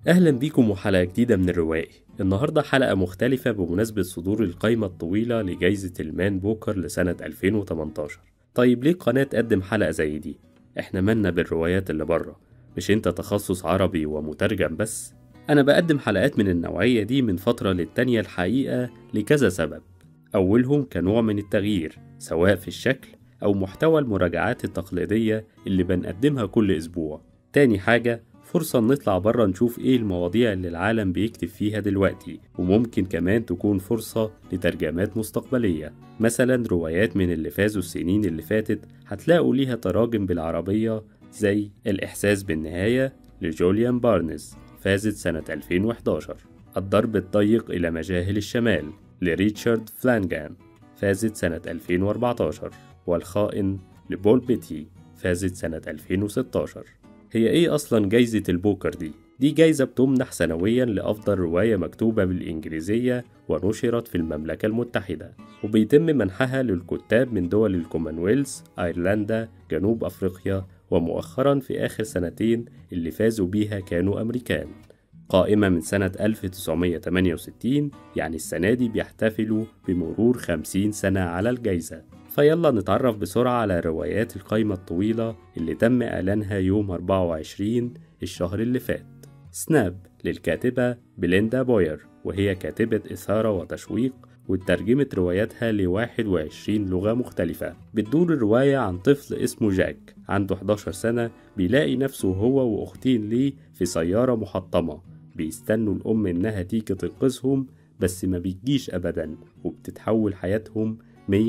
أهلا بيكم وحلقة جديدة من الروائي النهاردة حلقة مختلفة بمناسبة صدور القايمة الطويلة لجائزة المان بوكر لسنة 2018 طيب ليه قناة تقدم حلقة زي دي؟ احنا مالنا بالروايات اللي بره مش انت تخصص عربي ومترجم بس؟ أنا بقدم حلقات من النوعية دي من فترة للتانية الحقيقة لكذا سبب أولهم كنوع من التغيير سواء في الشكل أو محتوى المراجعات التقليدية اللي بنقدمها كل أسبوع تاني حاجة فرصة نطلع بره نشوف ايه المواضيع اللي العالم بيكتب فيها دلوقتي وممكن كمان تكون فرصة لترجمات مستقبلية مثلا روايات من اللي فازوا السنين اللي فاتت هتلاقوا ليها تراجم بالعربية زي الإحساس بالنهاية لجوليان بارنز فازت سنة 2011 الضرب الضيق إلى مجاهل الشمال لريتشارد فلانجان فازت سنة 2014 والخائن لبول بيتي فازت سنة 2016 هي ايه اصلا جايزة البوكر دي؟ دي جايزة بتمنح سنويا لأفضل رواية مكتوبة بالإنجليزية ونشرت في المملكة المتحدة وبيتم منحها للكتاب من دول الكومنولث أيرلندا جنوب أفريقيا ومؤخرا في آخر سنتين اللي فازوا بيها كانوا أمريكان قائمة من سنة 1968 يعني السنة دي بيحتفلوا بمرور 50 سنة على الجايزة فيلا نتعرف بسرعة على روايات القايمة الطويلة اللي تم إعلانها يوم 24 الشهر اللي فات سناب للكاتبة بليندا بوير وهي كاتبة إثارة وتشويق وترجمت رواياتها ل 21 لغة مختلفة بتدور الرواية عن طفل اسمه جاك عنده 11 سنة بيلاقي نفسه هو وأختين ليه في سيارة محطمة بيستنوا الأم إنها تيجي تنقذهم بس ما بتجيش أبدا وبتتحول حياتهم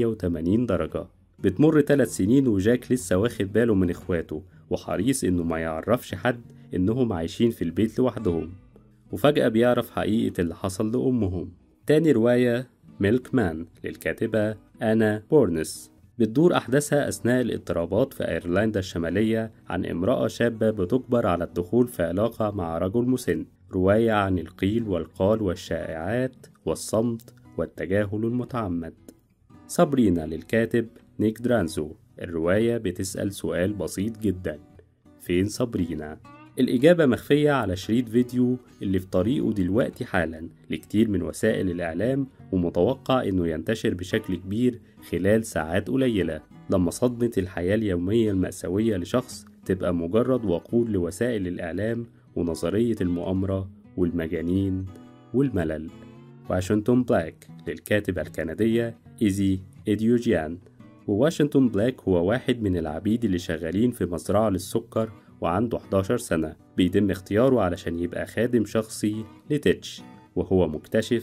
180 درجة بتمر ثلاث سنين وجاك لسه واخد باله من إخواته وحريص إنه ما يعرفش حد إنهم عايشين في البيت لوحدهم وفجأة بيعرف حقيقة اللي حصل لأمهم تاني رواية ميلك مان للكاتبة أنا بورنس بتدور أحداثها أثناء الاضطرابات في أيرلندا الشمالية عن امرأة شابة بتجبر على الدخول في علاقة مع رجل مسن رواية عن القيل والقال والشائعات والصمت والتجاهل المتعمد صابرينا للكاتب نيك درانزو الرواية بتسأل سؤال بسيط جدا فين صابرينا؟ الإجابة مخفية على شريط فيديو اللي في طريقه دلوقتي حالا لكتير من وسائل الإعلام ومتوقع إنه ينتشر بشكل كبير خلال ساعات قليلة لما صدمة الحياة اليومية المأساوية لشخص تبقى مجرد وقود لوسائل الإعلام ونظرية المؤامرة والمجانين والملل واشنطن بلاك للكاتبة الكندية إيزي إيديوجيان وواشنطن بلاك هو واحد من العبيد اللي شغالين في مزرعة للسكر وعنده 11 سنة بيتم اختياره علشان يبقى خادم شخصي لتيتش وهو مكتشف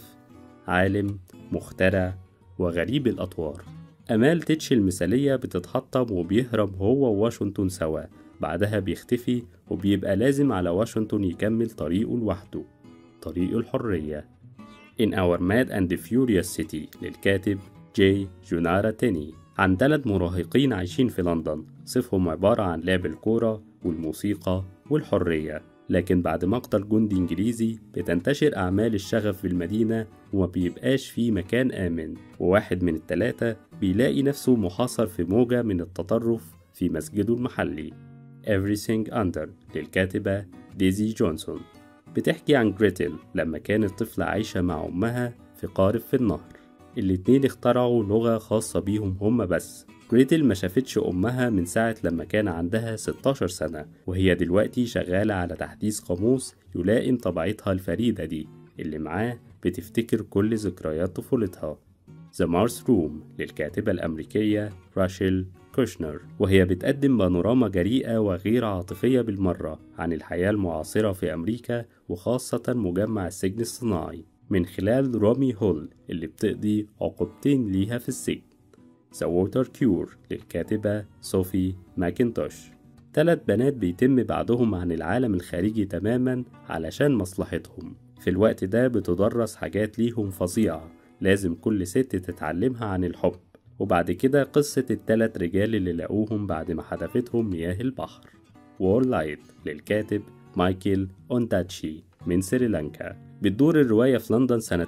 عالم مخترع وغريب الأطوار أمال تيتش المثالية بتتحطم وبيهرب هو وواشنطن سوا بعدها بيختفي وبيبقى لازم على واشنطن يكمل طريقه لوحده طريق الحرية In Our Mad and Furious City للكاتب جي جونارا تيني عن ثلاث مراهقين عايشين في لندن صفهم عبارة عن لعب الكورة والموسيقى والحرية لكن بعد مقتل جندي إنجليزي بتنتشر أعمال الشغف في المدينة وما بيبقاش في مكان آمن وواحد من التلاتة بيلاقي نفسه محاصر في موجة من التطرف في مسجده المحلي Everything Under للكاتبة ديزي جونسون بتحكي عن جريتل لما كانت طفلة عايشة مع أمها في قارب في النهر الاتنين اخترعوا لغة خاصة بيهم هما بس جريتل ما شافتش أمها من ساعة لما كان عندها 16 سنة وهي دلوقتي شغالة على تحديث قاموس يلائم طبيعتها الفريدة دي اللي معاه بتفتكر كل ذكريات طفولتها The Mars Room للكاتبة الأمريكية راشيل كوشنر وهي بتقدم بانوراما جريئة وغير عاطفية بالمرة عن الحياة المعاصرة في أمريكا وخاصة مجمع السجن الصناعي من خلال رامي هول اللي بتقضي عقوبتين ليها في السجن The Water Cure للكاتبة صوفي ماكنتوش تلات بنات بيتم بعدهم عن العالم الخارجي تماما علشان مصلحتهم في الوقت ده بتدرس حاجات ليهم فظيعة لازم كل ست تتعلمها عن الحب وبعد كده قصة التلات رجال اللي لقوهم بعد ما حدفتهم مياه البحر وور لايت للكاتب مايكل أونتاتشي من سريلانكا بتدور الرواية في لندن سنة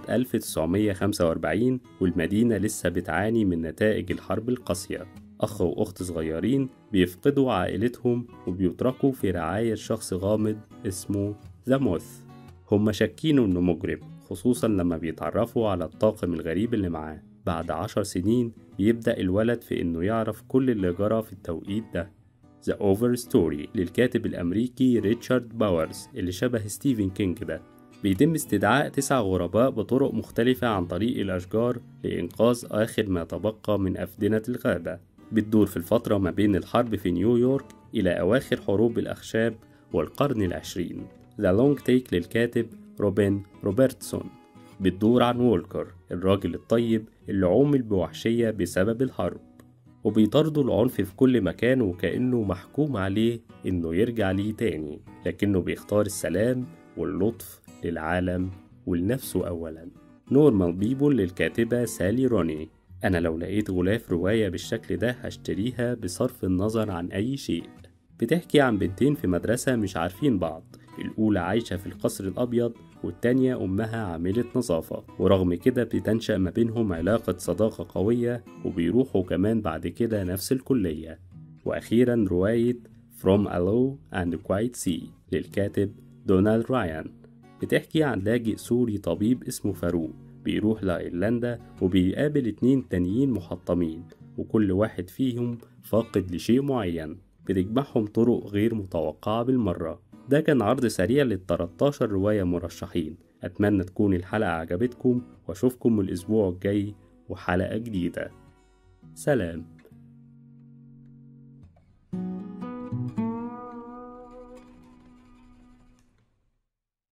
1945 والمدينة لسه بتعاني من نتائج الحرب القاسية أخ وأخت صغيرين بيفقدوا عائلتهم وبيتركوا في رعاية شخص غامض اسمه ذا موث هما شاكينه إنه مجرم خصوصا لما بيتعرفوا على الطاقم الغريب اللي معاه بعد عشر سنين يبدأ الولد في إنه يعرف كل اللي جرى في التوقيت ده The Over Story للكاتب الأمريكي ريتشارد باورز اللي شبه ستيفن كينج ده بيتم استدعاء تسع غرباء بطرق مختلفة عن طريق الأشجار لإنقاذ آخر ما تبقى من أفدنة الغابة بتدور في الفترة ما بين الحرب في نيويورك إلى أواخر حروب الأخشاب والقرن العشرين The Long Take للكاتب روبن روبرتسون بتدور عن وولكر الراجل الطيب اللي عومل بوحشية بسبب الحرب وبيطاردوا العنف في كل مكان وكأنه محكوم عليه إنه يرجع ليه تاني لكنه بيختار السلام واللطف للعالم ولنفسه أولا نورمال بيبول للكاتبة سالي روني أنا لو لقيت غلاف رواية بالشكل ده هشتريها بصرف النظر عن أي شيء بتحكي عن بنتين في مدرسة مش عارفين بعض الأولى عايشة في القصر الأبيض والتانية أمها عاملة نظافة ورغم كده بتنشأ ما بينهم علاقة صداقة قوية وبيروحوا كمان بعد كده نفس الكلية وأخيرا رواية From a Low and Quiet Sea للكاتب دونالد رايان بتحكي عن لاجئ سوري طبيب اسمه فاروق بيروح لأيرلندا وبيقابل اتنين تانيين محطمين وكل واحد فيهم فاقد لشيء معين بتجمعهم طرق غير متوقعة بالمرة ده كان عرض سريع لل 13 رواية مرشحين أتمنى تكون الحلقة عجبتكم وأشوفكم الأسبوع الجاي وحلقة جديدة سلام